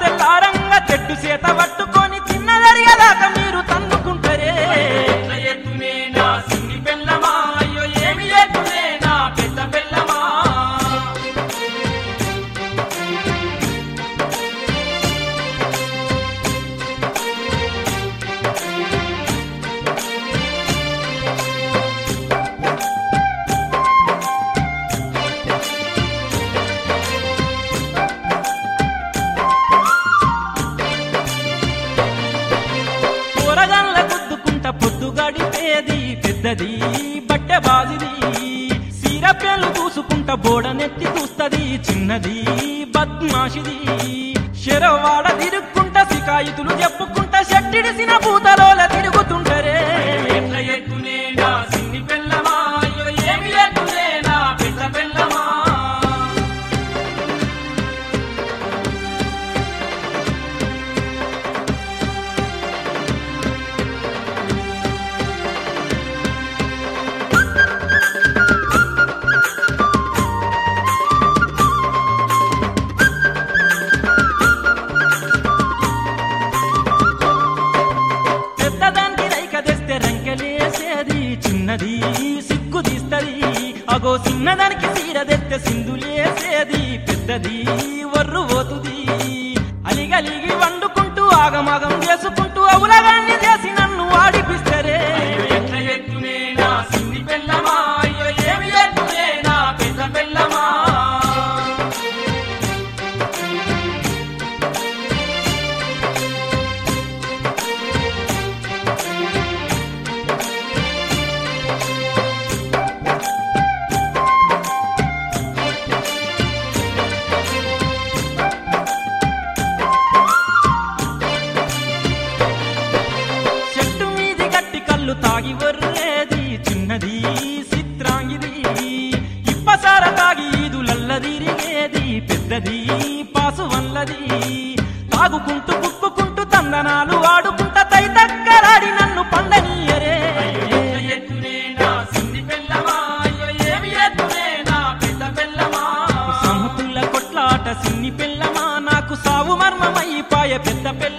తెల్లారంగా చెట్టు చేత పట్టుకొని చిన్నదరిగేదాకా మీరు తన్నుకుంటారే ఎట్ల ఎత్తునే నా సిన్ని పెళ్ళమా అయ్యో ఏమి ఎత్తునే నా పెద్ద పెళ్ళమా కూరగాన్ల గుద్దుకుంట పొద్దు గడిపేది పెద్దది బట్టె బాజిది సీరపేలు చూసుకుంట బోడనెత్తి చూస్తది చిన్నది బద్మాషిది శరవాడ తిరుక్కుంట సికాయితులు చెప్పుకుంట షట్టిడిసిన పూతలోల తిరుగుతుంటరే ఎట్ల ఎత్తునే నా సిన్ని పెళ్ళమా అయ్యో ఏమి ఎత్తునే నా పెద్ద పెళ్ళమా పెద్దదానికి రైక తెస్తే రంకెలేసేది చిన్నది సిగ్గు తీస్తది అగో చిన్నదానికి సీర తెస్తే సింధులేసేది పెద్దది వర్రు పోతుంది అలిగలిగి వండుకుంటూ ఆగమాగం చేసుకుంటూ అవులగాన్ని చేసి నన్ను ఆడిపిస్తరే ఎట్ల ఎత్తునే నా సిన్ని పెళ్ళమా అయ్యో ఏమి ఎత్తునే నా పెద్ద పెళ్ళమా చెట్టు మీది గట్టి కళ్ళు తాగి వర్రేది చిన్నది చిత్రాంగిది ఇప్పసార తాగి ఈదులల్లదిరిగేది పెద్దది పాసు వల్లది తాగుకుంటూ కుక్కుకుంటూ తందనాలు ఆడుకుంటా తై దగ్గరాడి నన్ను పండనీయరే ఎట్ల ఎత్తునే నా సిన్ని పెళ్ళమా అయ్యో ఏమి ఎత్తునే నా పెద్ద పెళ్ళమా సముతుల కొట్లాట సిన్ని పిల్లమా నాకు సావు మర్మమైపాయ పెద్ద పిల్ల